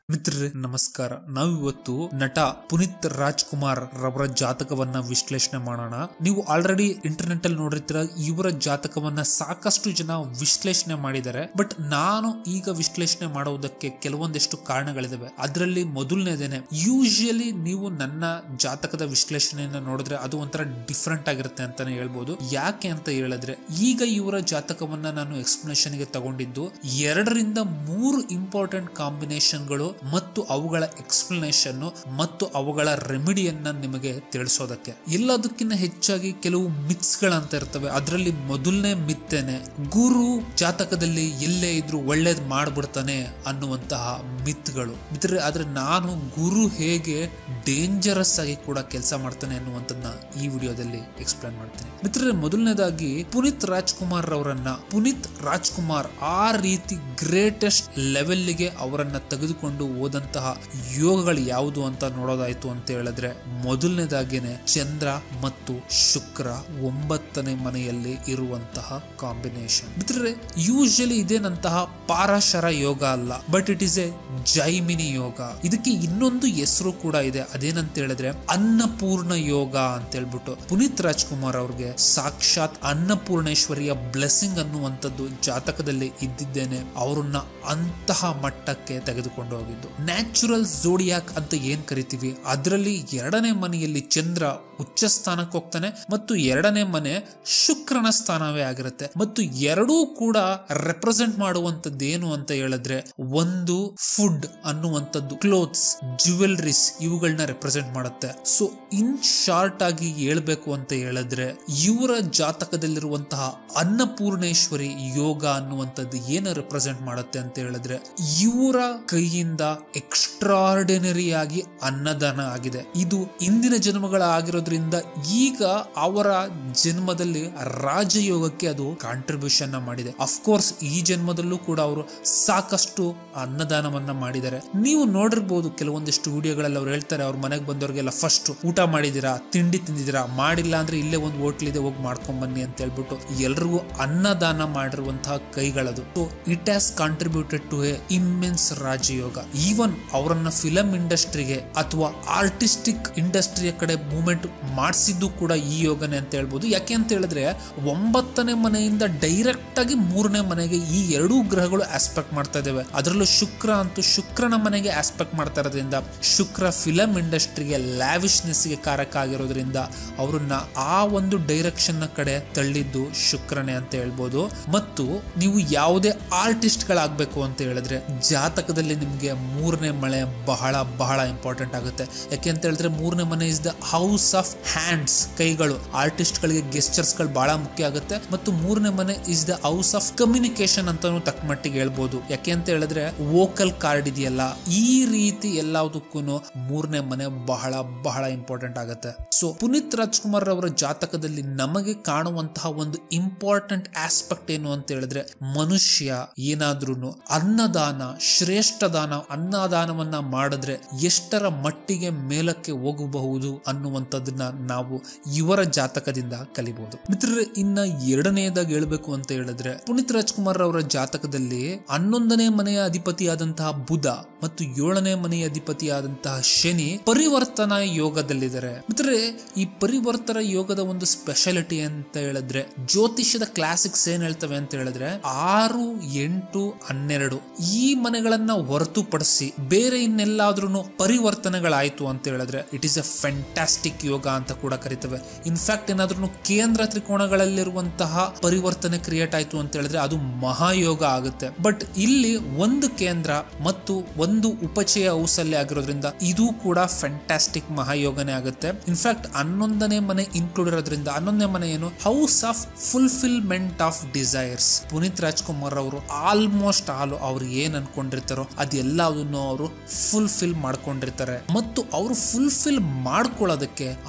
ಮಿತ್ರರೇ ನಮಸ್ಕಾರ ನಾವಿವತ್ತು ನಟ ಪುನೀತ್ ರಾಜ್ಕುಮಾರ್ ರವರ ಜಾತಕವನ್ನ ವಿಶ್ಲೇಷಣೆ ಮಾಡೋಣ ನೀವು ಆಲ್ರೆಡಿ ಇಂಟರ್ನೆಟ್ ಅಲ್ಲಿ ನೋಡಿರ್ತೀರ ಇವರ ಜಾತಕವನ್ನ ಸಾಕಷ್ಟು ಜನ ವಿಶ್ಲೇಷಣೆ ಮಾಡಿದ್ದಾರೆ ಬಟ್ ನಾನು ಈಗ ವಿಶ್ಲೇಷಣೆ ಮಾಡುವುದಕ್ಕೆ ಕೆಲವೊಂದಿಷ್ಟು ಕಾರಣಗಳಿದಾವೆ ಅದರಲ್ಲಿ ಮೊದಲನೇದೇನೆ ಯೂಶಿಯಲಿ ನೀವು ನನ್ನ ಜಾತಕದ ವಿಶ್ಲೇಷಣೆಯನ್ನ ನೋಡಿದ್ರೆ ಅದು ಒಂಥರ ಡಿಫ್ರೆಂಟ್ ಆಗಿರುತ್ತೆ ಅಂತಾನೆ ಹೇಳ್ಬೋದು ಯಾಕೆ ಅಂತ ಹೇಳಿದ್ರೆ ಈಗ ಇವರ ಜಾತಕವನ್ನ ನಾನು ಎಕ್ಸ್ಪ್ಲನೇಷನ್ ಗೆ ತಗೊಂಡಿದ್ದು ಎರಡರಿಂದ ಮೂರು ಇಂಪಾರ್ಟೆಂಟ್ ಕಾಂಬಿನೇಷನ್ಗಳು ಮತ್ತು ಅವುಗಳ ಎಕ್ಸ್ಪ್ಲನೇಷನ್ ಮತ್ತು ಅವುಗಳ ರೆಮಿಡಿಯನ್ನ ನಿಮಗೆ ತಿಳಿಸೋದಕ್ಕೆ ಎಲ್ಲದಕ್ಕಿಂತ ಹೆಚ್ಚಾಗಿ ಕೆಲವು ಮಿತ್ಸ್ ಗಳಂತ ಇರ್ತವೆ ಅದರಲ್ಲಿ ಮೊದಲನೇ ಮಿತ್ತೇನೆ ಗುರು ಜಾತಕದಲ್ಲಿ ಎಲ್ಲೇ ಇದ್ರು ಒಳ್ಳೇದ್ ಮಾಡ್ಬಿಡ್ತಾನೆ ಅನ್ನುವಂತಹ ಮಿತ್ಗಳು ಮಿತ್ರ ಆದ್ರೆ ನಾನು ಗುರು ಹೇಗೆ ಡೇಂಜರಸ್ ಆಗಿ ಕೂಡ ಕೆಲಸ ಮಾಡ್ತಾನೆ ಅನ್ನುವಂಥದ್ದನ್ನ ಈ ವಿಡಿಯೋದಲ್ಲಿ ಎಕ್ಸ್ಪ್ಲೇನ್ ಮಾಡ್ತೀನಿ ಮಿತ್ರರೇ ಮೊದಲನೇದಾಗಿ ಪುನೀತ್ ರಾಜ್ಕುಮಾರ್ ಅವರನ್ನ ಪುನೀತ್ ರಾಜ್ಕುಮಾರ್ ಆ ರೀತಿ ಗ್ರೇಟೆಸ್ಟ್ ಲೆವೆಲ್ಗೆ ಅವರನ್ನ ತೆಗೆದುಕೊಂಡು ಹೋದಂತಹ ಯೋಗಗಳು ಯಾವುದು ಅಂತ ನೋಡೋದಾಯ್ತು ಅಂತ ಹೇಳಿದ್ರೆ ಮೊದಲನೇದಾಗೇನೆ ಚಂದ್ರ ಮತ್ತು ಶುಕ್ರ ಒಂಬತ್ತನೇ ಮನೆಯಲ್ಲಿ ಇರುವಂತಹ ಕಾಂಬಿನೇಷನ್ ಮಿತ್ರರೇ ಯೂಶಲಿ ಇದೇನಂತಹ ಪಾರಾಶರ ಯೋಗ ಅಲ್ಲ but it is a Jaimini ಯೋಗ ಇದಕ್ಕೆ ಇನ್ನೊಂದು ಹೆಸರು ಕೂಡ ಇದೆ ಅದೇನಂತ ಹೇಳಿದ್ರೆ ಅನ್ನಪೂರ್ಣ ಯೋಗ ಅಂತ ಹೇಳ್ಬಿಟ್ಟು ಪುನೀತ್ ರಾಜ್ಕುಮಾರ್ ಅವ್ರಿಗೆ ಸಾಕ್ಷಾತ್ ಅನ್ನಪೂರ್ಣೇಶ್ವರಿಯ ಬ್ಲೆಸ್ಸಿಂಗ್ ಅನ್ನುವಂಥದ್ದು ಜಾತಕದಲ್ಲಿ ಇದ್ದಿದ್ದೇನೆ ಅವರನ್ನ ಅಂತಹ ಮಟ್ಟಕ್ಕೆ ತೆಗೆದುಕೊಂಡು ಹೋಗಿದ್ದು ನ್ಯಾಚುರಲ್ ಝೋಡಿಯಾಕ್ ಅಂತ ಏನ್ ಕರಿತೀವಿ ಅದರಲ್ಲಿ ಎರಡನೇ ಮನೆಯಲ್ಲಿ ಚಂದ್ರ ಉಚ್ಚ ಸ್ಥಾನಕ್ಕೆ ಹೋಗ್ತಾನೆ ಮತ್ತು ಎರಡನೇ ಮನೆ ಶುಕ್ರನ ಸ್ಥಾನವೇ ಆಗಿರುತ್ತೆ ಮತ್ತು ಎರಡೂ ಕೂಡ ರೆಪ್ರೆಸೆಂಟ್ ಮಾಡುವಂತದ್ದು ಏನು ಅಂತ ಹೇಳಿದ್ರೆ ಒಂದು ಫುಡ್ ಅನ್ನುವಂಥದ್ದು ಕ್ಲೋತ್ಸ್ ಜ್ಯುವೆಲ್ರೀಸ್ ಇವುಗಳನ್ನ ರೆಪ್ರೆಸೆಂಟ್ ಮಾಡುತ್ತೆ ಸೊ ಇನ್ ಶಾರ್ಟ್ ಆಗಿ ಹೇಳ್ಬೇಕು ಅಂತ ಹೇಳಿದ್ರೆ ಇವರ ಜಾತಕದಲ್ಲಿರುವಂತಹ ಅನ್ನಪೂರ್ಣೇಶ್ವರಿ ಯೋಗ ಅನ್ನುವಂಥದ್ದು ಏನು ರೆಪ್ರೆಸೆಂಟ್ ಮಾಡುತ್ತೆ ಅಂತ ಹೇಳಿದ್ರೆ ಇವರ ಕೈಯಿಂದ ಎಕ್ಸ್ಟ್ರಾರ್ಡಿನರಿ ಆಗಿ ಅನ್ನದಾನ ಆಗಿದೆ ಇದು ಇಂದಿನ ಜನ್ಮಗಳ ಆಗಿರೋದ್ರಿಂದ ಈಗ ಅವರ ಜನ್ಮದಲ್ಲಿ ರಾಜಯೋಗಕ್ಕೆ ಅದು ಕಾಂಟ್ರಿಬ್ಯೂಷನ್ ಮಾಡಿದೆ ಅಫ್ಕೋರ್ಸ್ ಈ ಜನ್ಮದಲ್ಲೂ ಕೂಡ ಅವರು ಸಾಕಷ್ಟು ಅನ್ನದಾನವನ್ನ ಮಾಡಿದ್ದಾರೆ ನೀವು ನೋಡಿರ್ಬೋದು ಕೆಲವೊಂದಿಷ್ಟು ವಿಡಿಯೋಗಳಲ್ಲಿ ಅವ್ರು ಹೇಳ್ತಾರೆ ಅವ್ರ ಮನೆಗೆ ಬಂದವ್ರಿಗೆಲ್ಲ ಫಸ್ಟ್ ಊಟ ಮಾಡಿದಿರಾ ತಿಂಡಿ ತಿಂದಿದ್ದೀರಾ ಮಾಡಿಲ್ಲ ಅಂದ್ರೆ ಇಲ್ಲೇ ಒಂದು ಹೋಟ್ಲ್ ಇದೆ ಹೋಗಿ ಮಾಡ್ಕೊಂಡ್ ಬನ್ನಿ ಅಂತ ಹೇಳ್ಬಿಟ್ಟು ಎಲ್ರಿಗೂ ಅನ್ನದಾನ ಮಾಡಿರುವಂತಹ ಕೈಗಳದು so it has contributed to a immense ರಾಜಯೋಗ ಈವನ್ ಅವರನ್ನ ಫಿಲಂ ಇಂಡಸ್ಟ್ರಿಗೆ ಅಥವಾ ಆರ್ಟಿಸ್ಟಿಕ್ ಇಂಡಸ್ಟ್ರಿಯ ಕಡೆ ಮೂವ್ಮೆಂಟ್ ಮಾಡಿಸಿದ್ದು ಕೂಡ ಈ ಯೋಗನೆ ಅಂತ ಹೇಳ್ಬೋದು ಯಾಕೆ ಅಂತ ಹೇಳಿದ್ರೆ ಒಂಬತ್ತನೇ ಮನೆಯಿಂದ ಡೈರೆಕ್ಟ್ ಆಗಿ ಮೂರನೇ ಮನೆಗೆ ಈ ಎರಡೂ ಗ್ರಹಗಳು ಆಸ್ಪೆಕ್ಟ್ ಮಾಡ್ತಾ ಇದಾವೆ ಅದರಲ್ಲೂ ಶುಕ್ರ ಅಂತೂ ಶುಕ್ರನ ಮನೆಗೆ ಆಸ್ಪೆಕ್ಟ್ ಮಾಡ್ತಾ ಇರೋದ್ರಿಂದ ಶುಕ್ರ ಫಿಲಂ ಇಂಡಸ್ಟ್ರಿಗೆ ಲ್ಯಾವಿಶ್ನೆಸ್ ಗೆ ಕಾರಕ ಆಗಿರೋದ್ರಿಂದ ಅವ್ರನ್ನ ಆ ಒಂದು ಡೈರೆಕ್ಷನ್ ನ ಕಡೆ ತಳ್ಳಿದ್ದು ಶುಕ್ರನೇ ಅಂತ ಹೇಳ್ಬೋದು ಮತ್ತು ನೀವು ಯಾವುದೇ ಆರ್ಟಿಸ್ಟ್ ಗಳಾಗಬೇಕು ಅಂತ ಹೇಳಿದ್ರೆ ಜಾತಕದಲ್ಲಿ ನಿಮ್ಗೆ ಮೂರನೇ ಮಳೆ ಬಹಳ ಬಹಳ ಇಂಪಾರ್ಟೆಂಟ್ ಆಗುತ್ತೆ ಯಾಕೆ ಅಂತ ಹೇಳಿದ್ರೆ ಮೂರನೇ ಮನೆ is the house of hands ಕೈಗಳು ಆರ್ಟಿಸ್ಟ್ ಗಳಿಗೆ ಗೆಸ್ಟರ್ಸ್ ಗಳು ಬಹಳ ಮುಖ್ಯ ಆಗುತ್ತೆ ಮತ್ತು ಮೂರನೇ ಮನೆ is the house of communication ಅಂತಾನು ತಕ್ಕ ಮಟ್ಟಿಗೆ ಹೇಳ್ಬೋದು ಯಾಕೆ ಅಂತ ಹೇಳಿದ್ರೆ ವೋಕಲ್ ಕಾರ್ಡ್ ಇದೆಯಲ್ಲ ಈ ರೀತಿ ಎಲ್ಲದಕ್ಕೂ ಮೂರನೇ ಮನೆ ಬಹಳ ಬಹಳ ಇಂಪಾರ್ಟೆಂಟ್ ಆಗುತ್ತೆ ಸೊ ಪುನೀತ್ ರಾಜ್ಕುಮಾರ್ ಅವರ ಜಾತಕದಲ್ಲಿ ನಮಗೆ ಕಾಣುವಂತಹ ಒಂದು ಇಂಪಾರ್ಟೆಂಟ್ ಆಸ್ಪೆಕ್ಟ್ ಏನು ಅಂತ ಹೇಳಿದ್ರೆ ಮನುಷ್ಯ ಏನಾದ್ರೂ ಅನ್ನದಾನ ಶ್ರೇಷ್ಠ ದಾನ ಅನ್ನದಾನವನ್ನ ಮಾಡಿದ್ರೆ ಎಷ್ಟರ ಮಟ್ಟಿಗೆ ಮೇಲಕ್ಕೆ ಹೋಗಬಹುದು ಅನ್ನುವಂಥದ್ದನ್ನ ನಾವು ಇವರ ಜಾತಕದಿಂದ ಕಲಿಬಹುದು ಮಿತ್ರರೇ ಇನ್ನ ಎರಡನೆಯದಾಗಿ ಹೇಳ್ಬೇಕು ಅಂತ ಹೇಳಿದ್ರೆ ಪುನೀತ್ ರಾಜ್ಕುಮಾರ್ ಅವರ ಜಾತಕದಲ್ಲಿ ಹನ್ನೊಂದನೇ ಮನೆಯ ಅಧಿಪತಿಯಾದಂತಹ ಬುಧ ಮತ್ತು ಏಳನೇ ಮನೆಯ ಅಧಿಪತಿಯಾದಂತಹ ಶನಿ ಪರಿವರ್ತನಾ ಯೋಗದಲ್ಲಿದ್ದಾರೆ ಮಿತ್ರರೇ ಈ ಪರಿವರ್ತನ ಯೋಗದ ಒಂದು ಸ್ಪೆಷಾಲಿಟಿ ಅಂತ ಹೇಳಿದ್ರೆ ಜ್ಯೋತಿಷ್ಯದ ಕ್ಲಾಸಿಕ್ಸ್ ಏನ್ ಹೇಳ್ತವೆ ಅಂತ ಹೇಳಿದ್ರೆ ಆರು ಎಂಟು ಹನ್ನೆರಡು ಈ ಮನೆಗಳನ್ನ ಹೊರತುಪಡಿಸಿ ಬೇರೆ ಇನ್ನೆಲ್ಲಾದ್ರೂ ಪರಿವರ್ತನೆಗಳಾಯ್ತು ಅಂತ ಹೇಳಿದ್ರೆ ಇಟ್ ಇಸ್ ಎ ಫ್ಯಾಂಟಾಸ್ಟಿಕ್ ಯೋಗ ಅಂತ ಕೂಡ ಕರಿತವೆ ಇನ್ಫ್ಯಾಕ್ಟ್ ಏನಾದ್ರೂ ಕೇಂದ್ರ ತ್ರಿಕೋಣಗಳಲ್ಲಿರುವಂತಹ ಪರಿವರ್ತನೆ ಕ್ರಿಯೇಟ್ ಆಯ್ತು ಅಂತ ಹೇಳಿದ್ರೆ ಅದು ಮಹಾಯೋಗ ಆಗುತ್ತೆ ಬಟ್ ಇಲ್ಲಿ ಒಂದು ಕೇಂದ್ರ ಮತ್ತು ಒಂದು ಉಪಚಯ ಔಸಲ್ಯ ಆಗಿರೋದ್ರಿಂದ ಇದು ಕೂಡ ಫ್ಯಾಂಟಾಸ್ಟಿಕ್ ಮಹಾಯೋಗನೇ ಆಗುತ್ತೆ ಇನ್ಫ್ಯಾಕ್ಟ್ ಹನ್ನೊಂದನೇ ಮನೆ ಇನ್ಕ್ಲೂಡ್ ಇರೋದ್ರಿಂದ ಹನ್ನೊಂದನೇ ಮನೆ ಏನು house of fulfilment of desires Puneeth Rajkumar ಅವರು ಆಲ್ಮೋಸ್ಟ್ ಆಲ್ ಅವ್ರು ಏನ್ ಅನ್ಕೊಂಡಿರ್ತಾರೋ ಅದೆಲ್ಲದನ್ನು ಅವರು ಫುಲ್ಫಿಲ್ ಮಾಡ್ಕೊಂಡಿರ್ತಾರೆ ಮತ್ತು ಅವರು ಫುಲ್ಫಿಲ್ ಮಾಡ್ಕೊಳ್ಳೋದಕ್ಕೆ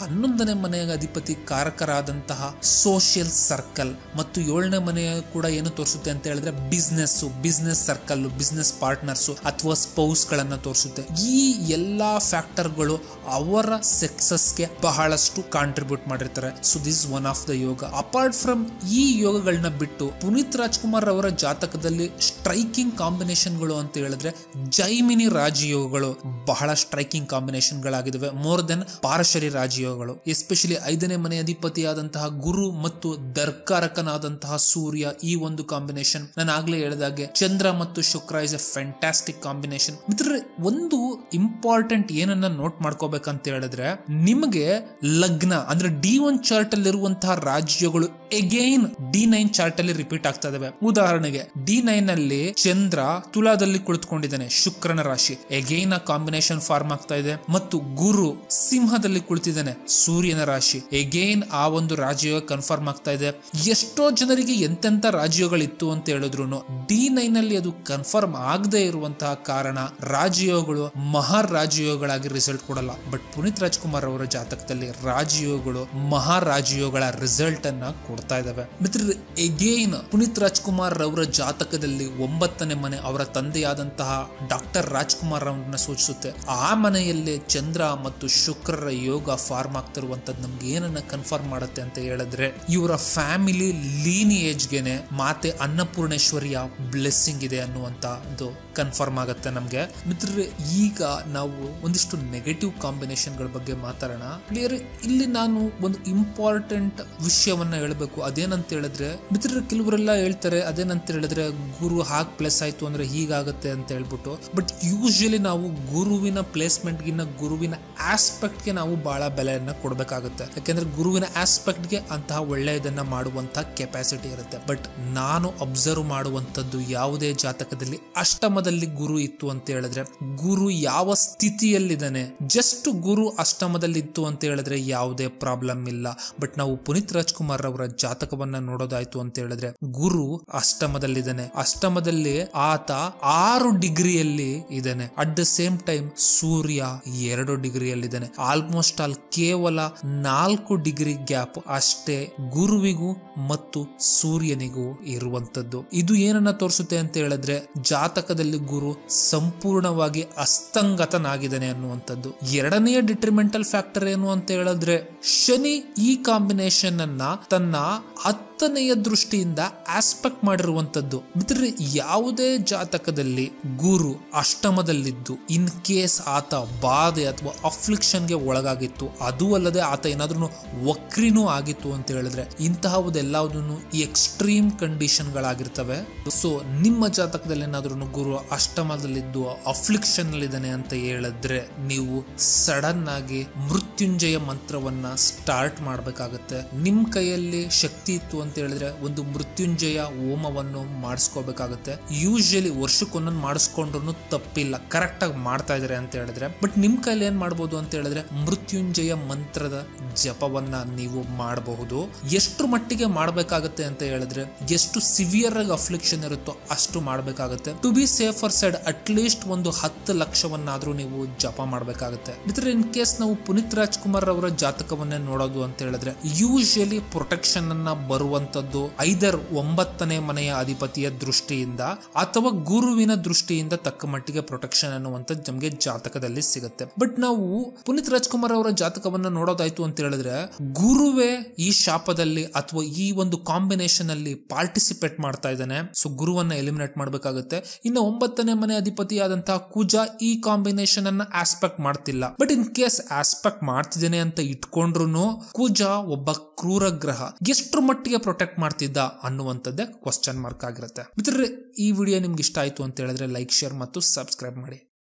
ಹನ್ನೊಂದನೇ ಮನೆಯ ಅಧಿಪತಿ ಕಾರಕರಾದಂತಹ ಸೋಷಿಯಲ್ ಸರ್ಕಲ್ ಮತ್ತು ಏಳನೇ ಮನೆಯ ಕೂಡ ಏನು ತೋರಿಸುತ್ತೆ ಅಂತ ಹೇಳಿದ್ರೆ business business circle business partners ಅಥವಾ ಸ್ಪೌಸ್ ಗಳನ್ನ ತೋರಿಸುತ್ತೆ ಈ ಎಲ್ಲಾ ಫ್ಯಾಕ್ಟರ್ಗಳು ಅವರ ಸಕ್ಸಸ್ಗೆ ಬಹಳಷ್ಟು ಕಾಂಟ್ರಿಬ್ಯೂಟ್ ಮಾಡಿರ್ತಾರೆ so this one of the ಯೋಗ ಅಪಾರ್ಟ್ ಫ್ರಮ್ ಈ ಯೋಗಗಳನ್ನ ಬಿಟ್ಟು ಪುನೀತ್ ರಾಜ್ಕುಮಾರ್ ಅವರ ಜಾತಕದಲ್ಲಿ ಸ್ಟ್ರೈಕಿಂಗ್ ಕಾಂಬಿನೇಷನ್ಗಳು ಅಂತ ಹೇಳಿದ್ರೆ ಜೈಮಿನಿ ರಾಜಯೋಗಗಳು ಬಹಳ ಸ್ಟ್ರೈಕಿಂಗ್ ಕಾಂಬಿನೇಷನ್ ಗಳಾಗಿದ್ದಾವೆ ಮೋರ್ ದೆನ್ ಪಾರಶರಿ ರಾಜಯೋಗಗಳು ಎಸ್ಪೆಷಲಿ ಐದನೇ ಮನೆ ಅಧಿಪತಿಯಾದಂತಹ ಗುರು ಮತ್ತು ದರ್ಕಾರಕನಾದಂತಹ ಸೂರ್ಯ ಈ ಒಂದು ಕಾಂಬಿನೇಷನ್ ನಾನು ಆಗ್ಲೇ ಹೇಳಿದಾಗೆ ಚಂದ್ರ ಮತ್ತು Shukra is a fantastic combination ಮಿತ್ರರೆ ಒಂದು ಇಂಪಾರ್ಟೆಂಟ್ ಏನನ್ನ ನೋಟ್ ಮಾಡ್ಕೋಬೇಕಂತ ಹೇಳಿದ್ರೆ ನಿಮಗೆ ಲಗ್ನ ಅಂದ್ರೆ ಡಿ ಒನ್ ಚಾರ್ಟ್ ಅಲ್ಲಿ ಇರುವಂತಹ ರಾಜ್ಯಗಳು ಎಗೈನ್ ಡಿ ನೈನ್ ಚಾರ್ಟ್ ಅಲ್ಲಿ ರಿಪೀಟ್ ಆಗ್ತಾ ಇದಾವೆ ಉದಾಹರಣೆಗೆ ಡಿ ನೈನ್ ಅಲ್ಲಿ ಚಂದ್ರ ತುಲಾದಲ್ಲಿ ಕುಳಿತುಕೊಂಡಿದ್ದಾನೆ ಶುಕ್ರನ ರಾಶಿ ಎಗೈನ್ ಆ ಕಾಂಬಿನೇಷನ್ ಫಾರ್ಮ್ ಆಗ್ತಾ ಇದೆ ಮತ್ತು ಗುರು ಸಿಂಹದಲ್ಲಿ ಕುಳಿತಿದ್ದಾನೆ ಸೂರ್ಯನ ರಾಶಿ ಎಗೈನ್ ಆ ಒಂದು ರಾಜ್ಯ ಕನ್ಫರ್ಮ್ ಆಗ್ತಾ ಇದೆ ಎಷ್ಟೋ ಜನರಿಗೆ ಎಂತೆಂತ ರಾಜ್ಯಗಳಿತ್ತು ಅಂತ ಹೇಳಿದ್ರು ಡಿ ನೈನ್ ಅಲ್ಲಿ ಅದು ಕನ್ಫರ್ಮ್ ಆಗದೆ ಇರುವಂತಹ ಕಾರಣ ರಾಜಯೋಗಗಳು ಮಹಾರಾಜಯೋಗಗಳಾಗಿ ರಿಸಲ್ಟ್ ಕೊಡಲ್ಲ ಬಟ್ ಪುನೀತ್ ರಾಜ್ಕುಮಾರ್ ಅವರ ಜಾತಕದಲ್ಲಿ ರಾಜಯೋಗಗಳು ಮಹಾರಾಜಯೋಗಳ ರಿಸಲ್ಟ್ ಅನ್ನ ಕೊಡ್ತಾ ಇದಾವೆ ಮಿತ್ರರೆ ಎಗೇನ್ ಪುನೀತ್ ರಾಜ್ಕುಮಾರ್ ಅವರ ಜಾತಕದಲ್ಲಿ ಒಂಬತ್ತನೇ ಮನೆ ಅವರ ತಂದೆಯಾದಂತಹ ಡಾಕ್ಟರ್ ರಾಜ್ಕುಮಾರ್ ಅವರನ್ನ ಸೂಚಿಸುತ್ತೆ ಆ ಮನೆಯಲ್ಲೇ ಚಂದ್ರ ಮತ್ತು ಶುಕ್ರರ ಯೋಗ ಫಾರ್ಮ್ ಆಗ್ತಿರುವಂತದ್ದು ನಮ್ಗೆ ಏನನ್ನ ಕನ್ಫರ್ಮ್ ಮಾಡುತ್ತೆ ಅಂತ ಹೇಳಿದ್ರೆ ಇವರ ಫ್ಯಾಮಿಲಿ ಲೀನಿಯೇಜ್ಗೆನೆ ಮಾತೆ ಅನ್ನಪೂರ್ಣೇಶ್ವರಿಯ ಬ್ಲೆಸ್ಸಿಂಗ್ ಇದೆ ಅನ್ನುವಂತ ಒಂದು ಕನ್ಫರ್ಮ್ ಆಗುತ್ತೆ ನಮ್ಗೆ ಮಿತ್ರರೆ ಈಗ ನಾವು ಒಂದಿಷ್ಟು ನೆಗೆಟಿವ್ ಕಾಂಬಿನೇಷನ್ಗಳ ಬಗ್ಗೆ ಮಾತಾಡೋಣ ಕ್ಲಿಯರ್ ಇಲ್ಲಿ ನಾನು ಒಂದು ಇಂಪಾರ್ಟೆಂಟ್ ವಿಷಯವನ್ನ ಹೇಳ್ಬೇಕು ಅದೇನಂತ ಹೇಳಿದ್ರೆ ಮಿತ್ರರು ಕೆಲವರೆಲ್ಲ ಹೇಳ್ತಾರೆ ಅದೇನಂತ ಹೇಳಿದ್ರೆ ಗುರು ಹಾಕ್ ಪ್ಲೇಸ್ ಆಯ್ತು ಅಂದ್ರೆ ಹೀಗಾಗತ್ತೆ ಅಂತ ಹೇಳ್ಬಿಟ್ಟು ಬಟ್ ಯೂಶಲಿ ನಾವು ಗುರುವಿನ ಪ್ಲೇಸ್ಮೆಂಟ್ ಗಿನ್ನ ಗುರುವಿನ ಆಸ್ಪೆಕ್ಟ್ ಗೆ ನಾವು ಬಹಳ ಬೆಲೆಯನ್ನ ಕೊಡ್ಬೇಕಾಗುತ್ತೆ ಯಾಕೆಂದ್ರೆ ಗುರುವಿನ ಆಸ್ಪೆಕ್ಟ್ ಗೆ ಅಂತಹ ಒಳ್ಳೆಯದನ್ನ ಮಾಡುವಂತಹ ಕೆಪಾಸಿಟಿ ಇರುತ್ತೆ ಬಟ್ ನಾನು ಅಬ್ಸರ್ವ್ ಮಾಡುವಂತದ್ದು ಯಾವುದೇ ಜಾತಕದಲ್ಲಿ ಅಷ್ಟಮದಲ್ಲಿ ಗುರು ಇತ್ತು ಅಂತ ಹೇಳಿದ್ರೆ ಗುರು ಯಾವ ಸ್ಥಿತಿಯಲ್ಲಿದ್ದಾನೆ ಜಸ್ಟ್ ಗುರು ಅಷ್ಟಮದಲ್ಲಿ ಇತ್ತು ಅಂತ ಹೇಳಿದ್ರೆ ಯಾವುದೇ ಪ್ರಾಬ್ಲಮ್ ಇಲ್ಲ ಬಟ್ ನಾವು ಪುನೀತ್ ರಾಜ್ಕುಮಾರ್ ಅವರ ಜಾತಕವನ್ನ ನೋಡೋದಾಯ್ತು ಅಂತ ಹೇಳಿದ್ರೆ ಗುರು ಅಷ್ಟಮದಲ್ಲಿದ್ದಾನೆ ಅಷ್ಟಮದಲ್ಲಿ ಆತ ಆರು ಡಿಗ್ರಿಯಲ್ಲಿ ಇದ್ದಾನೆ at the same time Surya ಎರಡು ಡಿಗ್ರಿಯಲ್ಲಿದ್ದಾನೆ ಆಲ್ಮೋಸ್ಟ್ ಆಲ್ ಕೇವಲ ನಾಲ್ಕು ಡಿಗ್ರಿ ಗ್ಯಾಪ್ ಅಷ್ಟೇ ಗುರುವಿಗೂ ಮತ್ತು ಸೂರ್ಯನಿಗೂ ಇರುವಂತದ್ದು ಇದು ಏನನ್ನ ತೋರಿಸುತ್ತೆ ಅಂತ ಹೇಳಿದ್ರೆ ಜಾತಕದಲ್ಲಿ ಗುರು ಸಂಪೂರ್ಣವಾಗಿ ಅಸ್ತಂಗತನಾಗಿದ್ದಾನೆ ಅನ್ನುವಂಥದ್ದು ಎರಡನೆಯ ಡಿಟ್ರಿಮೆಂಟಲ್ ಫ್ಯಾಕ್ಟರ್ ಏನು ಅಂತ ಹೇಳಿದ್ರೆ ಶನಿ ಈ ಕಾಂಬಿನೇಷನ್ ಅನ್ನ ತನ್ನ ಹತ್ತನೆಯ ದೃಷ್ಟಿಯಿಂದ ಆಸ್ಪೆಕ್ಟ್ ಮಾಡಿರುವಂತದ್ದು ಮಿತ್ರರೆ ಯಾವುದೇ ಜಾತಕದಲ್ಲಿ ಗುರು ಅಷ್ಟಮದಲ್ಲಿದ್ದು ಇನ್ ಕೇಸ್ ಆತ ಬಾಧೆ ಅಥವಾ ಅಫ್ಲಿಕ್ಷನ್ಗೆ ಒಳಗಾಗಿತ್ತು ಅದು ಅಲ್ಲದೆ ಆತ ಏನಾದ್ರೂ ವಕ್ರಿನೂ ಆಗಿತ್ತು ಅಂತ ಹೇಳಿದ್ರೆ ಇಂತಹವುದೆಲ್ಲದನ್ನು ಎಕ್ಸ್ಟ್ರೀಮ್ ಕಂಡೀಷನ್ಗಳಾಗಿರ್ತವೆ ಸೊ ನಿಮ್ಮ ಜಾತಕದಲ್ಲಿ ಏನಾದ್ರೂ ಗುರು ಅಷ್ಟಮದಲ್ಲಿದ್ದು ಅಫ್ಲಿಕ್ಷನ್ ಇದ್ದಾನೆ ಅಂತ ಹೇಳಿದ್ರೆ ನೀವು ಸಡನ್ ಆಗಿ ಮೃತ್ಯುಂಜಯ ಮಂತ್ರವನ್ನ ಸ್ಟಾರ್ಟ್ ಮಾಡಬೇಕಾಗತ್ತೆ ನಿಮ್ ಕೈಯಲ್ಲಿ ಶಕ್ತಿ ಇತ್ತು ಅಂತ ಹೇಳಿದ್ರೆ ಒಂದು ಮೃತ್ಯುಂಜಯ ಹೋಮವನ್ನು ಮಾಡಿಸ್ಕೋಬೇಕಾಗತ್ತೆ ಯೂಶಲಿ ವರ್ಷಕ್ಕೊಂದೊಂದು ಮಾಡಿಸ್ಕೊಂಡ್ರು ತಪ್ಪಿಲ್ಲ ಕರೆಕ್ಟ್ ಆಗಿ ಮಾಡ್ತಾ ಇದಾರೆ ಅಂತ ಹೇಳಿದ್ರೆ ಬಟ್ ನಿಮ್ ಕೈಲಿ ಏನ್ ಮಾಡ್ಬೋದು ಅಂತ ಹೇಳಿದ್ರೆ ಮೃತ್ಯುಂಜಯ ಮಂತ್ರದ ಜಪವನ್ನ ನೀವು ಮಾಡಬಹುದು ಎಷ್ಟು ಮಟ್ಟಿಗೆ ಮಾಡಬೇಕಾಗತ್ತೆ ಅಂತ ಹೇಳಿದ್ರೆ ಎಷ್ಟು ಸಿವಿಯರ್ ಆಗಿ ಅಫ್ಲಿಕ್ಷನ್ ಇರುತ್ತೋ ಅಷ್ಟು ಮಾಡಬೇಕಾಗತ್ತೆ to be safer side at least ಒಂದು ಹತ್ತು ಲಕ್ಷವನ್ನಾದ್ರೂ ನೀವು ಜಪ ಮಾಡಬೇಕಾಗುತ್ತೆ ಮಿತ್ರ ಇನ್ ಕೇಸ್ ನಾವು ಪುನೀತ್ ರಾಜ್ಕುಮಾರ್ ಅವರ ಜಾತಕವನ್ನೇ ನೋಡೋದು ಅಂತ ಹೇಳಿದ್ರೆ ಯೂಶಲಿ ಪ್ರೊಟೆಕ್ಷನ್ ಅನ್ನ ಬರುವಂತದ್ದು ಐದರ್ ಒಂಬತ್ತನೇ ಮನೆಯ ಅಧಿಪತಿಯ ದೃಷ್ಟಿಯಿಂದ ಅಥವಾ ಗುರುವಿನ ದೃಷ್ಟಿಯಿಂದ ತಕ್ಕ ಮಟ್ಟಿಗೆ ಪ್ರೊಟೆಕ್ಷನ್ ಅನ್ನುವಂಥದ್ದು ನಮಗೆ ಜಾತಕದಲ್ಲಿ ಸಿಗುತ್ತೆ ಬಟ್ ನಾವು ಪುನೀತ್ ರಾಜ್ಕುಮಾರ್ ಅವರ ಜಾತಕವನ್ನ ನೋಡೋದಾಯ್ತು ಅಂತ ಹೇಳಿದ್ರೆ ಗುರುವೇ ಈ ಶಾಪದಲ್ಲಿ ಅಥವಾ ಈ ಒಂದು ಕಾಂಬಿನೇಷನ್ ಅಲ್ಲಿ ಪಾರ್ಟಿಸಿಪೇಟ್ ಮಾಡ್ತಾ ಇದ್ದಾನೆ ಸೊ ಗುರುವನ್ನ ಎಲಿಮಿನೇಟ್ ಮಾಡಬೇಕಾಗುತ್ತೆ ಇನ್ನು ಒಂಬತ್ತನೇ ಮನೆ ಅಧಿಪತಿಯಾದಂತಹ ಕುಜ ಈ ಕಾಂಬಿನೇಷನ್ ಅನ್ನ ಆಸ್ಪೆಕ್ಟ್ ಮಾಡ್ತಿಲ್ಲ ಬಟ್ ಇನ್ ಕೇಸ್ ಆಸ್ಪೆಕ್ಟ್ ಮಾಡ್ತಿದ್ದೇನೆ ಅಂತ ಇಟ್ಕೊಂಡ್ರು ಕುಜ ಒಬ್ಬ ಕ್ರೂರ ಗ್ರಹ ಎಷ್ಟರ ಮಟ್ಟಿಗೆ ಪ್ರೊಟೆಕ್ಟ್ ಮಾಡ್ತಿದ್ದ ಅನ್ನುವಂಥದ್ದೇ ಕ್ವಶನ್ ಮಾರ್ಕ್ ಆಗಿರುತ್ತೆ ಮಿತ್ರರೇ ಈ ವಿಡಿಯೋ ನಿಮ್ಗೆ ಇಷ್ಟ ಆಯ್ತು ಅಂತ ಹೇಳಿದ್ರೆ ಲೈಕ್ ಶೇರ್ ಮತ್ತು ಸಬ್ಸ್ಕ್ರೈಬ್ ಮಾಡಿ